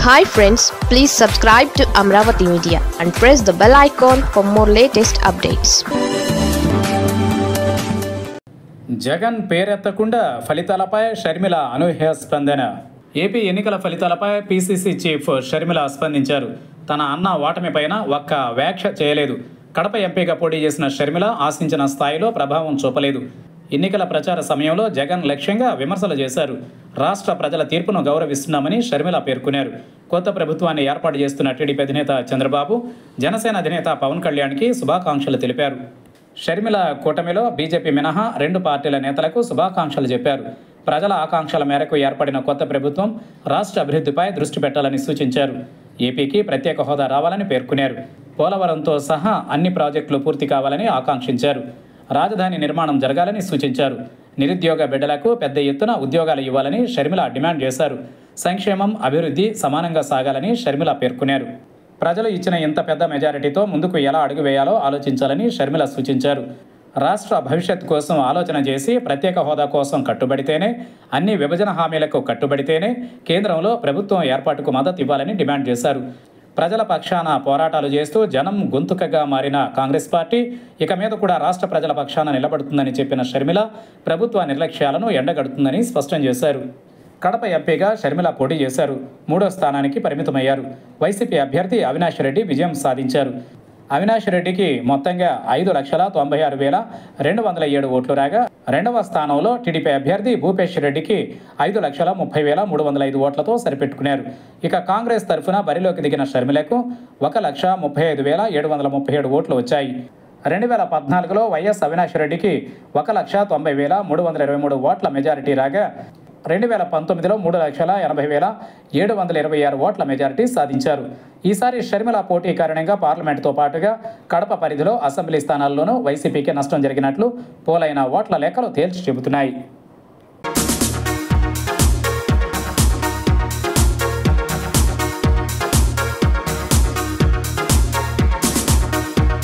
hi friends please subscribe to Amaravati media and press the bell icon for more latest updates Jagan పేరెత్తకుండా ఫలితాలపై షర్మిల అనూహ్య స్పందన AP ఎన్నికల ఫలితాలపై PCC chief Sharmila స్పందించారు తన అన్న ఓటమిపైన ఒక్క వ్యాఖ్య చేయలేదు కడప ఎంపీగా పోటీ చేసిన షర్మిల ఆశించిన స్థాయిలో ప్రభావం చూపలేదు ఎన్నికల ప్రచార సమయంలో జగన్ లక్ష్యంగా విమర్శలు చేశారు రాష్ట్ర ప్రజల తీర్పును గౌరవిస్తున్నామని షర్మిల పేర్కొన్నారు కొత్త ప్రభుత్వాన్ని ఏర్పాటు చేస్తున్న టీడీపీ అధినేత చంద్రబాబు జనసేన అధినేత పవన్ కళ్యాణ్కి శుభాకాంక్షలు తెలిపారు షర్మిల కూటమిలో బీజేపీ మినహా రెండు పార్టీల నేతలకు శుభాకాంక్షలు చెప్పారు ప్రజల ఆకాంక్షల మేరకు ఏర్పడిన కొత్త ప్రభుత్వం రాష్ట్ర అభివృద్ధిపై దృష్టి పెట్టాలని సూచించారు ఏపీకి ప్రత్యేక హోదా రావాలని పేర్కొన్నారు పోలవరంతో సహా అన్ని ప్రాజెక్టులు పూర్తి కావాలని ఆకాంక్షించారు రాజధాని నిర్మాణం జరగాలని సూచించారు నిరుద్యోగ బిడ్డలకు పెద్ద ఎత్తున ఉద్యోగాలు ఇవ్వాలని షర్మిల డిమాండ్ చేశారు సంక్షేమం అభివృద్ధి సమానంగా సాగాలని షర్మిల పేర్కొన్నారు ప్రజలు ఇచ్చిన ఇంత పెద్ద మెజారిటీతో ముందుకు ఎలా అడుగు వేయాలో ఆలోచించాలని షర్మిల సూచించారు రాష్ట్ర భవిష్యత్ కోసం ఆలోచన చేసి ప్రత్యేక హోదా కోసం కట్టుబడితేనే అన్ని విభజన హామీలకు కట్టుబడితేనే కేంద్రంలో ప్రభుత్వం ఏర్పాటుకు మద్దతు ఇవ్వాలని డిమాండ్ చేశారు ప్రజల పక్షాన పోరాటాలు చేస్తూ జనం గొంతుకగా మారిన కాంగ్రెస్ పార్టీ ఇక మీద కూడా రాష్ట్ర ప్రజల పక్షాన నిలబడుతుందని చెప్పిన షర్మిల ప్రభుత్వ నిర్లక్ష్యాలను ఎండగడుతుందని స్పష్టం చేశారు కడప ఎంపీగా షర్మిల పోటీ చేశారు మూడో స్థానానికి పరిమితమయ్యారు వైసీపీ అభ్యర్థి అవినాష్ రెడ్డి విజయం సాధించారు అవినాష్ రెడ్డికి మొత్తంగా ఐదు లక్షల తొంభై ఆరు వేల రెండు వందల ఏడు ఓట్లు రాగా రెండవ స్థానంలో టీడీపీ అభ్యర్థి భూపేష్ రెడ్డికి ఐదు లక్షల ముప్పై వేల మూడు వందల ఐదు ఓట్లతో సరిపెట్టుకున్నారు ఇక కాంగ్రెస్ తరఫున బరిలోకి దిగిన షర్మిలకు ఒక లక్ష ముప్పై ఐదు వేల ఏడు వందల ముప్పై ఏడు ఓట్లు వచ్చాయి రెండు వేల పద్నాలుగులో వైఎస్ అవినాష్ రెడ్డికి ఒక లక్ష తొంభై వేల మూడు వందల ఇరవై మూడు ఓట్ల మెజారిటీ రాగా రెండు వేల పంతొమ్మిదిలో మూడు లక్షల ఎనభై వేల ఏడు వందల ఇరవై ఆరు ఓట్ల మెజారిటీ సాధించారు ఈసారి షర్మిల పోటీ కారణంగా పార్లమెంటుతో పాటుగా కడప పరిధిలో అసెంబ్లీ స్థానాల్లోనూ వైసీపీకి నష్టం జరిగినట్లు పోలైన ఓట్ల లెక్కలు తేల్చి చెబుతున్నాయి